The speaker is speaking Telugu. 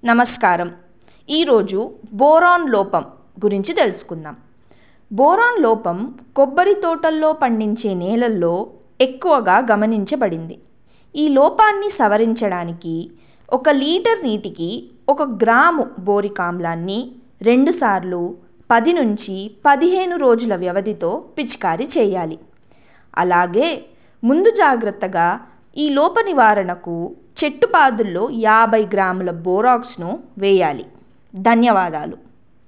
నమస్కారం ఈరోజు బోరాన్ లోపం గురించి తెలుసుకుందాం బోరాన్ లోపం కొబ్బరి తోటల్లో పండించే నేలల్లో ఎక్కువగా గమనించబడింది ఈ లోపాన్ని సవరించడానికి ఒక లీటర్ నీటికి ఒక గ్రాము బోరిక్ ఆమ్లాన్ని రెండుసార్లు పది నుంచి పదిహేను రోజుల వ్యవధితో పిచికారీ చేయాలి అలాగే ముందు జాగ్రత్తగా ఈ లోప నివారణకు చెట్టు పాదుల్లో యాభై గ్రాముల బోరాక్స్ను వేయాలి ధన్యవాదాలు